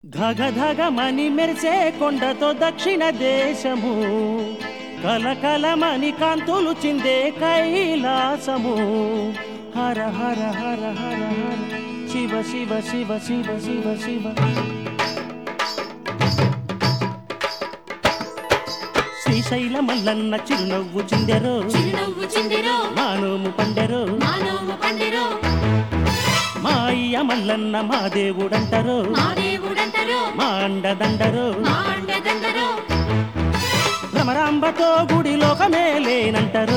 ధగ ధగ మని మెరిసే కొండతో దక్షిణ దేశము కలకలమని కాంతులు చిందే కైలాసము హర హర హర హర హర శివ శివ శివ శివ శివ శివ శ్రీశైల మల్లన్న చిరునవ్వు చిందెరో చిరునవ్వు చిందిరో మానోము పండెరో మానోము పండిరో మా అయ్య మల్లన్న మా దేవుడంటరో మా దేవుడంటరో మా అండదండరో మా అండదండరో భ్రమరాంబతో గుడి లోకమే లేనంటారు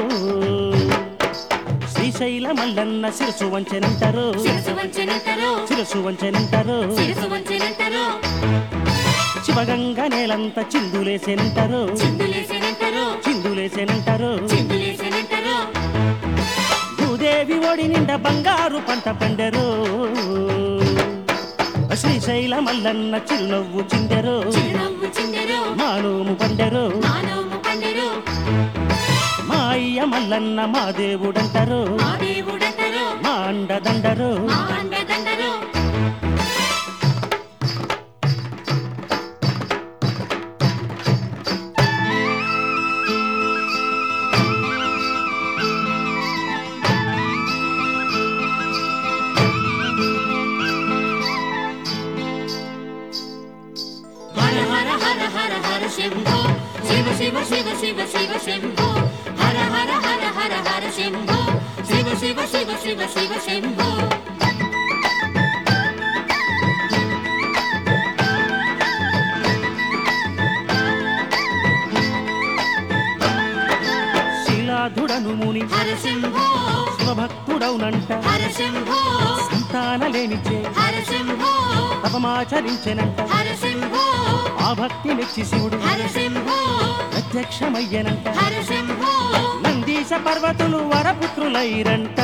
శ్రీశైల మల్లన్న శిరసు వంచెనంటారు శిరసు వంచెనంటరో శిరసు వంచెనంటారు శిరసు వంచెనంటరో శివగంగ నేలంత చిందులేసేనంటారు చిందులేసెనంటరో చిందులేసేనంటారు చిందులేసెనంటరో భూదేవి ఒడి నిండా బంగారు పంట పండెరు శ్రీశైల మల్లన్న చిరునవ్వు చిందెరు చిరునవ్వు చిందిరో మానోము పండెరు మానోము పండిరో మా అయ్య మల్లన్న మా దేవుడంటారు మా దేవుడంటరో మా అండదండరు మా అండదండరో హర హర హర హర హర శంభో శివ శివ శివ శివ శివ శంభో హర హర హర హర హర శంభో శివ శివ శివ శివ శివ శంభో శిలాధుడను ముని హర శంభో శివభక్తుడవునంట హర శంభో సంతాన లేనిచే హర శంభో తపమాచరించెనంట హర శంభో ఆ భక్తి మెచ్చి శివుడు హర శంభో ప్రత్యక్షమయ్యనంట హర శంభో నందీశ పర్వతులు వరపుత్రులైరంట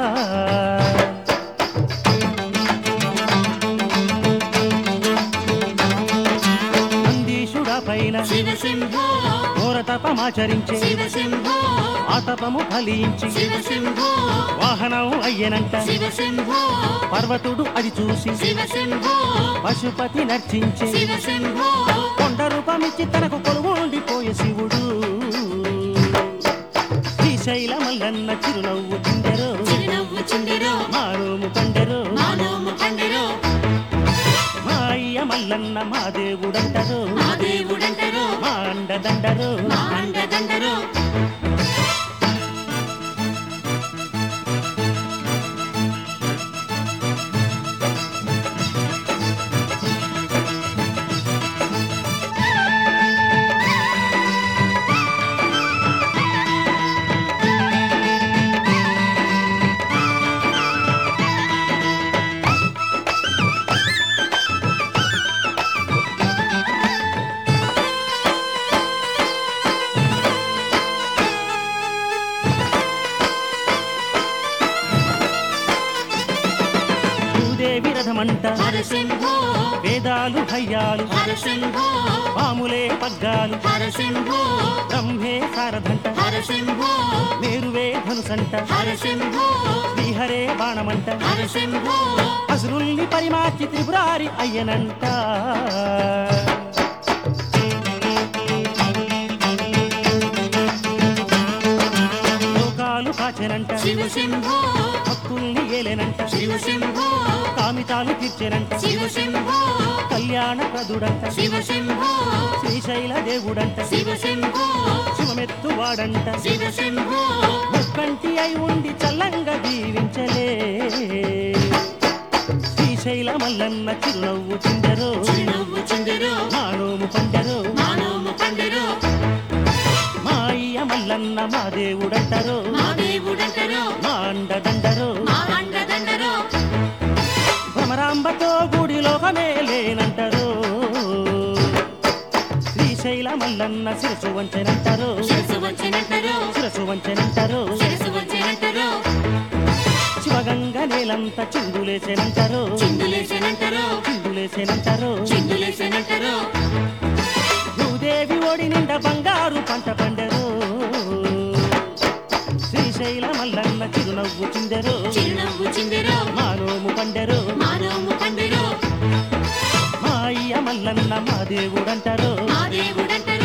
నందీశుడ పైన శివ శంభో ఘోర తపమాచరించే శివ శంభో ఆ తపము ఫలించి శివ శంభో వాహనం అయ్యనంట శివ శంభో పర్వతుడు అది చూసి శివ శంభో పశుపతి నర్చించే శివ శంభో కొండ రూపమిచ్చి తనకు కొలువు ఉండిపోయే శివుడు శ్రీశైల మల్లన్న చిరునవ్వు చిందెరు చిరునవ్వు చిందిరో మానోము పండెరు మానోము పండిరో మా అయ్య మల్లన్న మా దేవుడంటారు మా దేవుడంటరో మా అండదండరు మా అండదండరో భూదేవి రథమంట హర శంభో వేదాలు హయ్యాలు హర శంభో పాములే పగ్గాలు హర శంభో బ్రహ్మే సారథంట హర శంభో మేరువే ధనుసంట హర శంభో శ్రీహరే బాణమంట హర శంభో అసురుల్ని పరిమార్చి త్రిపురారి అయ్యనంట లోకాలు కాచెనంట శివ శంభో భక్తుల్ని ఏలెనంట శివ శంభో కామితాలు తీర్చెనంట శివ శంభో కళ్యాణ ప్రదుడంట శివ శంభో శ్రీశైల దేవుడంట శివ శంభో శివమెత్తు వాడంట శివ శంభో ముక్కంటి అయి ఉండి చల్లంగా దీవించలే శ్రీశైల మల్లన్న చిరునవ్వు చిందరు చిరునవ్వు చిందిరో మానోము పండరు మానోము పండిరో మా అయ్య మల్లన్న మా దేవుడంటారు మా దేవుడంటరో మా అండదండరు మా అండదండరో భ్రమరాంబతో గుడి లోకమే లేనంటారు శ్రీశైల మల్లన్న శిరసు వంచెనంటారు శిరసు వంచెనంటరో శిరసు వంచెనంటారు శిరసు వంచెనంటరో శివగంగ నేలంత చిందులేసేనంటారు చిందులేసెనంటరో చిందులేసేనంటారు చిందులేసెనంటరో భూదేవి ఒడి నిండా బంగారు పంట పండరు శ్రీశైల మల్లన్న చిరునవ్వు చిందెరు చిరునవ్వు చిందిరో మానోము పండెరు మానోము పండిరో మా మల్లన్న మా దేవుడంటారు మా దేవుడంటారు